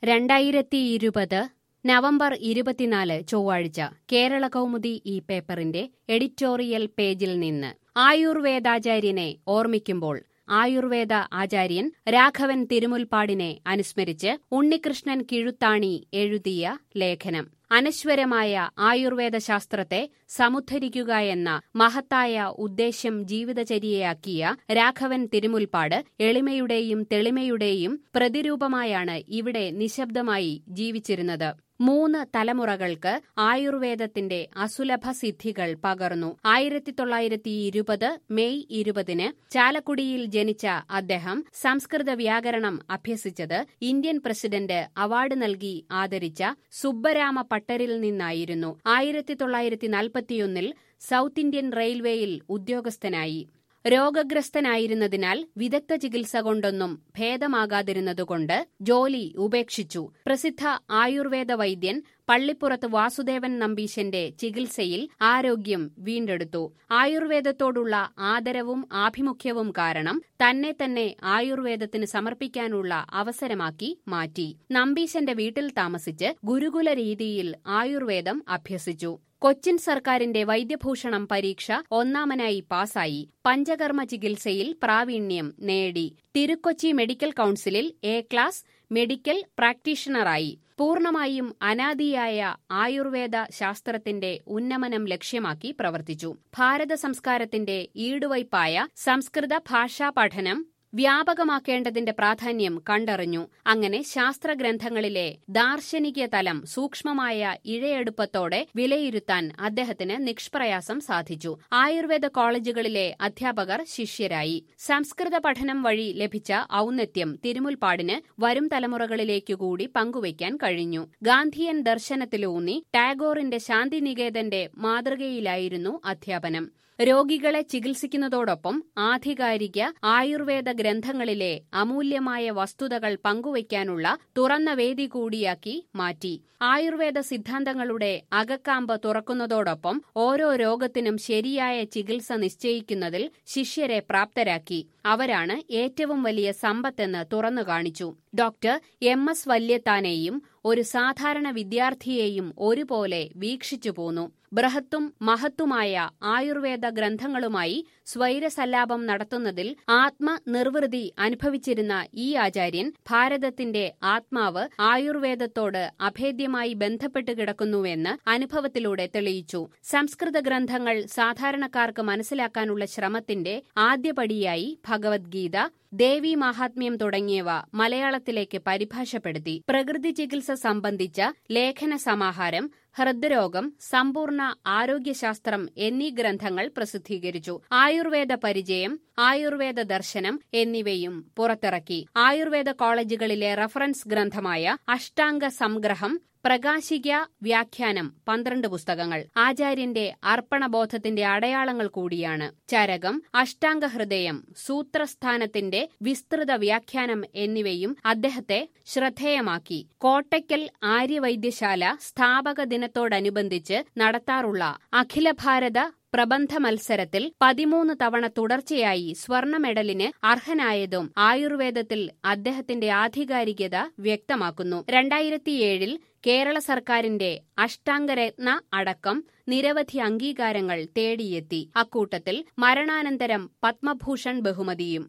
രണ്ടായിരത്തി ഇരുപത് നവംബർ ഇരുപത്തിനാല് ചൊവ്വാഴ്ച കേരള കൗമുദി ഈ പേപ്പറിന്റെ എഡിറ്റോറിയൽ പേജിൽ നിന്ന് ആയുർവേദാചാര്യനെ ഓർമ്മിക്കുമ്പോൾ ആയുർവേദ ആചാര്യൻ രാഘവൻ തിരുമുൽപ്പാടിനെ അനുസ്മരിച്ച് ഉണ്ണികൃഷ്ണൻ കിഴുത്താണി എഴുതിയ ലേഖനം അനശ്വരമായ ആയുർവേദ ശാസ്ത്രത്തെ സമുദ്ധരിക്കുക എന്ന മഹത്തായ ഉദ്ദേശ്യം ജീവിതചര്യയാക്കിയ രാഘവൻ തിരുമുൽപ്പാട് എളിമയുടെയും തെളിമയുടെയും പ്രതിരൂപമായാണ് ഇവിടെ നിശബ്ദമായി ജീവിച്ചിരുന്നത് മൂന്ന് തലമുറകൾക്ക് ആയുർവേദത്തിന്റെ അസുലഭ സിദ്ധികൾ പകർന്നു ആയിരത്തി തൊള്ളായിരത്തി ഇരുപത് മെയ് ഇരുപതിന് ചാലക്കുടിയിൽ ജനിച്ച അദ്ദേഹം സംസ്കൃത വ്യാകരണം അഭ്യസിച്ചത് ഇന്ത്യൻ പ്രസിഡന്റ് അവാർഡ് നൽകി ആദരിച്ച സുബ്ബരാമ പട്ടരിൽ നിന്നായിരുന്നു ആയിരത്തി തൊള്ളായിരത്തി നാൽപ്പത്തിയൊന്നിൽ സൗത്ത് ഇന്ത്യൻ റെയിൽവേയിൽ ഉദ്യോഗസ്ഥനായി രോഗഗ്രസ്തനായിരുന്നതിനാൽ വിദഗ്ധ ചികിത്സ കൊണ്ടൊന്നും ഭേദമാകാതിരുന്നതുകൊണ്ട് ജോലി ഉപേക്ഷിച്ചു പ്രസിദ്ധ ആയുർവേദ വൈദ്യൻ പള്ളിപ്പുറത്ത് വാസുദേവൻ നമ്പീശന്റെ ചികിത്സയിൽ ആരോഗ്യം വീണ്ടെടുത്തു ആയുർവേദത്തോടുള്ള ആദരവും ആഭിമുഖ്യവും കാരണം തന്നെ തന്നെ ആയുർവേദത്തിന് സമർപ്പിക്കാനുള്ള അവസരമാക്കി മാറ്റി നമ്പീശന്റെ വീട്ടിൽ താമസിച്ച് ഗുരുകുല രീതിയിൽ ആയുർവേദം അഭ്യസിച്ചു കൊച്ചിൻ സർക്കാരിന്റെ വൈദ്യഭൂഷണം പരീക്ഷ ഒന്നാമനായി പാസായി പഞ്ചകർമ്മ ചികിത്സയിൽ പ്രാവീണ്യം നേടി തിരുക്കൊച്ചി മെഡിക്കൽ കൌൺസിലിൽ എ ക്ലാസ് മെഡിക്കൽ പ്രാക്ടീഷണറായി പൂർണമായും അനാദിയായ ആയുർവേദ ശാസ്ത്രത്തിന്റെ ഉന്നമനം ലക്ഷ്യമാക്കി പ്രവർത്തിച്ചു ഭാരത സംസ്കാരത്തിന്റെ ഈടുവയ്പായ സംസ്കൃത ഭാഷാ പഠനം വ്യാപകമാക്കേണ്ടതിന്റെ പ്രാധാന്യം കണ്ടറിഞ്ഞു അങ്ങനെ ശാസ്ത്രഗ്രന്ഥങ്ങളിലെ ദാർശനിക തലം സൂക്ഷ്മമായ ഇഴയെടുപ്പത്തോടെ വിലയിരുത്താൻ അദ്ദേഹത്തിന് നിഷ്പ്രയാസം സാധിച്ചു ആയുർവേദ കോളേജുകളിലെ അധ്യാപകർ ശിഷ്യരായി സംസ്കൃത പഠനം വഴി ലഭിച്ച ഔന്നത്യം തിരുമുൽപ്പാടിന് വരും തലമുറകളിലേക്കുകൂടി പങ്കുവയ്ക്കാൻ കഴിഞ്ഞു ഗാന്ധിയൻ ദർശനത്തിലൂന്നി ടാഗോറിന്റെ ശാന്തിനികേതന്റെ മാതൃകയിലായിരുന്നു അധ്യാപനം രോഗികളെ ചികിത്സിക്കുന്നതോടൊപ്പം ആധികാരിക ആയുർവേദ ഗ്രന്ഥങ്ങളിലെ അമൂല്യമായ വസ്തുതകൾ പങ്കുവയ്ക്കാനുള്ള തുറന്ന വേദി കൂടിയാക്കി മാറ്റി ആയുർവേദ സിദ്ധാന്തങ്ങളുടെ അകക്കാമ്പ് തുറക്കുന്നതോടൊപ്പം ഓരോ രോഗത്തിനും ശരിയായ ചികിത്സ നിശ്ചയിക്കുന്നതിൽ ശിഷ്യരെ പ്രാപ്തരാക്കി അവരാണ് ഏറ്റവും വലിയ സമ്പത്തെന്ന് തുറന്നു കാണിച്ചു ഡോക്ടർ എം എസ് വല്യത്താനെയും ഒരു സാധാരണ വിദ്യാർത്ഥിയെയും ഒരുപോലെ വീക്ഷിച്ചു പോന്നു ബൃഹത്തും മഹത്തുമായ ആയുർവേദ ഗ്രന്ഥങ്ങളുമായി സ്വൈരസല്ലാപം നടത്തുന്നതിൽ ആത്മനിർവൃതി അനുഭവിച്ചിരുന്ന ഈ ആചാര്യൻ ഭാരതത്തിന്റെ ആത്മാവ് ആയുർവേദത്തോട് അഭേദ്യമായി ബന്ധപ്പെട്ട് കിടക്കുന്നുവെന്ന് അനുഭവത്തിലൂടെ തെളിയിച്ചു സംസ്കൃത ഗ്രന്ഥങ്ങൾ സാധാരണക്കാർക്ക് മനസ്സിലാക്കാനുള്ള ശ്രമത്തിന്റെ ആദ്യപടിയായി ഭഗവത്ഗീത ദേവി മഹാത്മ്യം തുടങ്ങിയവ മലയാളത്തിലേക്ക് പരിഭാഷപ്പെടുത്തി പ്രകൃതി ചികിത്സ സംബന്ധിച്ച ലേഖന സമാഹാരം ഹൃദ്രോഗം സമ്പൂർണ്ണ ആരോഗ്യശാസ്ത്രം എന്നീ ഗ്രന്ഥങ്ങൾ പ്രസിദ്ധീകരിച്ചു ആയുർവേദ പരിചയം ആയുർവേദ ദർശനം എന്നിവയും പുറത്തിറക്കി ആയുർവേദ കോളേജുകളിലെ റഫറൻസ് ഗ്രന്ഥമായ അഷ്ടാംഗ സംഗ്രഹം പ്രകാശിക വ്യാഖ്യാനം പന്ത്രണ്ട് പുസ്തകങ്ങൾ ആചാര്യന്റെ അർപ്പണബോധത്തിന്റെ അടയാളങ്ങൾ കൂടിയാണ് ചരകം അഷ്ടാംഗഹൃദയം സൂത്രസ്ഥാനത്തിന്റെ വിസ്തൃത വ്യാഖ്യാനം എന്നിവയും അദ്ദേഹത്തെ ശ്രദ്ധേയമാക്കി കോട്ടയ്ക്കൽ ആര്യവൈദ്യശാല സ്ഥാപക ദിനത്തോടനുബന്ധിച്ച് നടത്താറുള്ള അഖില ഭാരത പ്രബന്ധ മത്സരത്തിൽ പതിമൂന്ന് തവണ തുടർച്ചയായി സ്വർണ്ണ മെഡലിന് അർഹനായതും ആയുർവേദത്തിൽ അദ്ദേഹത്തിന്റെ ആധികാരികത വ്യക്തമാക്കുന്നു രണ്ടായിരത്തിയേഴിൽ കേരള സർക്കാരിന്റെ അഷ്ടാംഗരത്ന അടക്കം നിരവധി അംഗീകാരങ്ങൾ തേടിയെത്തി അക്കൂട്ടത്തിൽ മരണാനന്തരം പത്മഭൂഷൺ ബഹുമതിയും